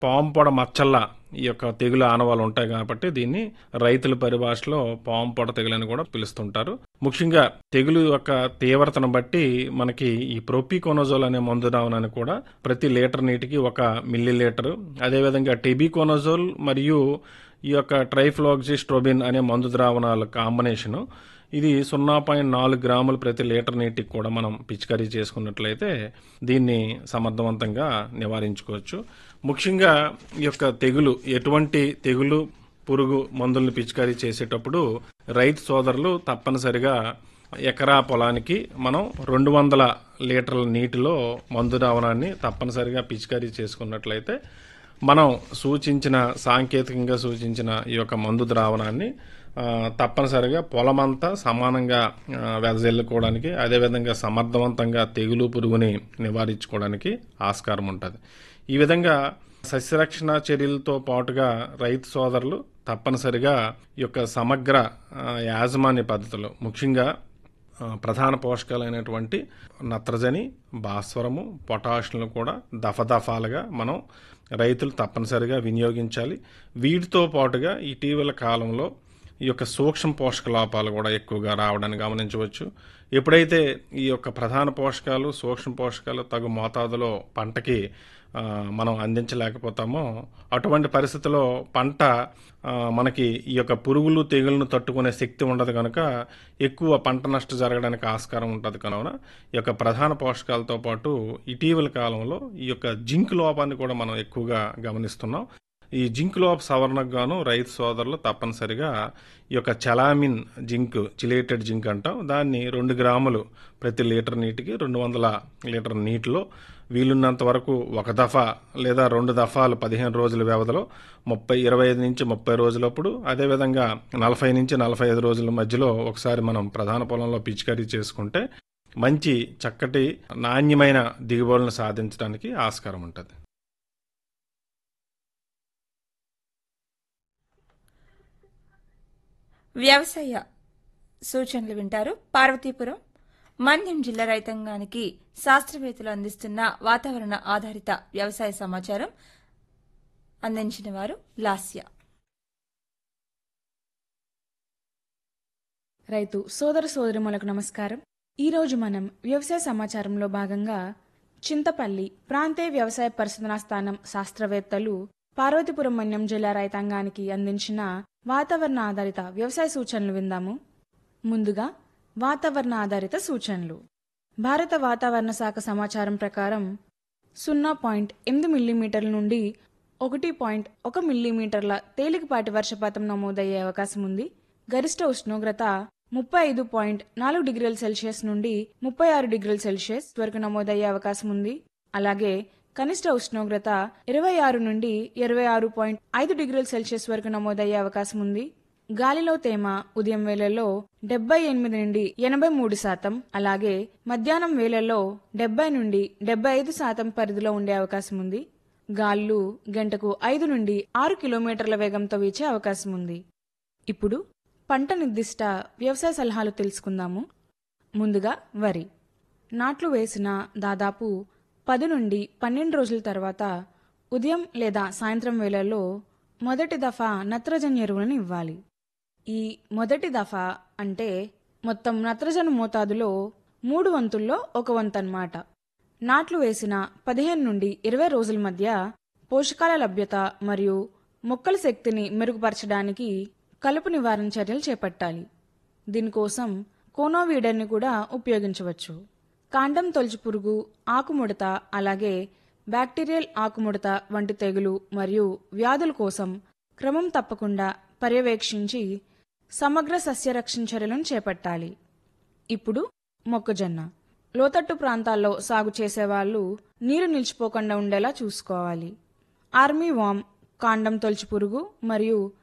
పాము పొడ మచ్చల్లా ఈ యొక్క తెగులు ఆనవాళ్ళు ఉంటాయి కాబట్టి దీన్ని రైతుల పరిభాషలో పాము పొడ తెగులు అని కూడా పిలుస్తుంటారు ముఖ్యంగా తెగులు యొక్క తీవ్రతను బట్టి మనకి ఈ ప్రొపికోనోజోల్ అనే మందు దావనాన్ని కూడా ప్రతి లీటర్ నీటికి ఒక మిల్లీ లీటరు అదేవిధంగా టెబికోనోజోల్ మరియు ఈ యొక్క ట్రైఫ్లోక్సిస్ట్రోబిన్ అనే మందు ద్రావణాల కాంబినేషను ఇది సున్నా పాయింట్ నాలుగు గ్రాములు ప్రతి లీటర్ నీటికి కూడా మనం పిచికారీ చేసుకున్నట్లయితే దీన్ని సమర్థవంతంగా నివారించుకోవచ్చు ముఖ్యంగా ఈ యొక్క తెగులు ఎటువంటి తెగులు పురుగు మందుల్ని పిచికారీ చేసేటప్పుడు రైతు సోదరులు తప్పనిసరిగా ఎకరా పొలానికి మనం రెండు వందల లీటర్ల నీటిలో మందు ద్రావణాన్ని తప్పనిసరిగా పిచికారీ చేసుకున్నట్లయితే మనం సూచించిన సాంకేతికంగా సూచించిన ఈ యొక్క మందు ద్రావణాన్ని ఆ, తప్పనిసరిగా పొలమంతా సమానంగా ఆ, వెదజల్లుకోవడానికి అదేవిధంగా సమర్థవంతంగా తెగులు పురుగుని నివారించుకోవడానికి ఆస్కారం ఉంటుంది ఈ విధంగా సస్యరక్షణ చర్యలతో పాటుగా రైతు సోదరులు తప్పనిసరిగా ఈ యొక్క సమగ్ర ఆ, యాజమాన్య పద్ధతులు ముఖ్యంగా ఆ, ప్రధాన పోషకాలైనటువంటి నత్రజని భాస్వరము పొటాషియంలు కూడా దఫదఫాలుగా మనం రైతులు తప్పనిసరిగా వినియోగించాలి వీటితో పాటుగా ఇటీవల కాలంలో ఈ యొక్క సూక్ష్మ పోషక లోపాలు కూడా ఎక్కువగా రావడాన్ని గమనించవచ్చు ఎప్పుడైతే ఈ యొక్క ప్రధాన పోషకాలు సూక్ష్మ పోషకాలు తగు మోతాదులో పంటకి ఆ, మనం అందించలేకపోతామో అటువంటి పరిస్థితిలో పంట ఆ, మనకి ఈ యొక్క పురుగులు తెగులను తట్టుకునే శక్తి ఉండదు కనుక ఎక్కువ పంట నష్టం జరగడానికి ఆస్కారం ఉంటుంది కనుక ఈ యొక్క ప్రధాన పోషకాలతో పాటు ఇటీవల కాలంలో ఈ యొక్క జింక్ లోపాన్ని కూడా మనం ఎక్కువగా గమనిస్తున్నాం ఈ జింక్ లోప సవరణకు గాను రైతు సోదరులు తప్పనిసరిగా ఈ యొక్క చలామిన్ జింక్ చిలేటెడ్ జింక్ అంటాం దాన్ని రెండు గ్రాములు ప్రతి లీటర్ నీటికి రెండు వందల లీటర్ నీటిలో వీలున్నంత వరకు ఒక దఫా లేదా రెండు దఫాలు పదిహేను రోజుల వ్యవధిలో ముప్పై ఇరవై ఐదు నుంచి ముప్పై రోజులప్పుడు అదేవిధంగా నలభై నుంచి నలభై ఐదు రోజుల మధ్యలో ఒకసారి మనం ప్రధాన పొలంలో పిచికారీ చేసుకుంటే మంచి చక్కటి నాణ్యమైన దిగుబడులను సాధించడానికి ఆస్కారం ఉంటుంది వ్యవసాయ సూచనలు వింటారు పార్వతీపురం మన్యం జిల్లా రైతాంగానికి శాస్త్రవేత్తలు అందిస్తున్న వాతావరణ ఆధారిత వ్యవసాయ సమాచారం అందించిన వారు లాస్య రైతు సోదర సోదరిములకు నమస్కారం ఈరోజు మనం వ్యవసాయ సమాచారంలో భాగంగా చింతపల్లి ప్రాంతీయ వ్యవసాయ పరిశోధనా స్థానం శాస్త్రవేత్తలు పార్వతీపురం మన్యం జిల్లా రైతాంగానికి అందించిన వాతావరణ ఆధారిత వ్యవసాయ సూచనలు విందాము ముందుగా వాతావరణ ఆధారిత సూచనలు భారత వాతావరణ శాఖ సమాచారం ప్రకారం సున్నా పాయింట్ ఎనిమిది మిల్లీమీటర్ల నుండి ఒకటి పాయింట్ ఒక మిల్లీమీటర్ల తేలికపాటి వర్షపాతం నమోదయ్యే అవకాశం ఉంది గరిష్ట ఉష్ణోగ్రత ముప్పై ఐదు పాయింట్ నాలుగు డిగ్రీల సెల్సియస్ నుండి ముప్పై ఆరు డిగ్రీల సెల్సియస్ వరకు నమోదయ్యే అవకాశం ఉంది అలాగే కనిష్ట ఉష్ణోగ్రత ఇరవై ఆరు నుండి ఇరవై ఆరు పాయింట్ ఐదు డిగ్రీల సెల్సియస్ వరకు నమోదయ్యే అవకాశం ఉంది గాలిలో తేమ ఉదయం వేళల్లో డెబ్బై ఎనిమిది నుండి ఎనభై మూడు శాతం అలాగే మధ్యాహ్నం వేళల్లో డెబ్బై నుండి డెబ్బై ఐదు శాతం పరిధిలో ఉండే అవకాశం ఉంది గాలులు గంటకు ఐదు నుండి ఆరు కిలోమీటర్ల వేగంతో వీచే అవకాశం ఉంది ఇప్పుడు పంట నిర్దిష్ట వ్యవసాయ సలహాలు తెలుసుకుందాము ముందుగా వరి నాట్లు వేసిన దాదాపు పది నుండి పన్నెండు రోజుల తర్వాత ఉదయం లేదా సాయంత్రం వేళల్లో మొదటి దఫా నత్రజని ఎరువులను ఇవ్వాలి ఈ మొదటి దఫా అంటే మొత్తం నత్రజని మోతాదులో మూడు వంతుల్లో ఒక వంతు అన్నమాట నాట్లు వేసిన పదిహేను నుండి ఇరవై రోజుల మధ్య పోషకాల లభ్యత మరియు మొక్కల శక్తిని మెరుగుపరచడానికి కలుపు నివారణ చర్యలు చేపట్టాలి దీనికోసం కోనోవీడర్ని కూడా ఉపయోగించవచ్చు కాండం తొలచు పురుగు ఆకుముడత అలాగే బ్యాక్టీరియల్ ఆకుముడత వంటి తెగులు మరియు వ్యాధుల కోసం క్రమం తప్పకుండా పర్యవేక్షించి సమగ్ర సస్యరక్షణ చర్యలను చేపట్టాలి ఇప్పుడు మొక్కజొన్న లోతట్టు ప్రాంతాల్లో సాగు చేసేవాళ్ళు నీరు నిలిచిపోకుండా ఉండేలా చూసుకోవాలి ఆర్మీ వామ్ కాండం తొలచు పురుగు మరియు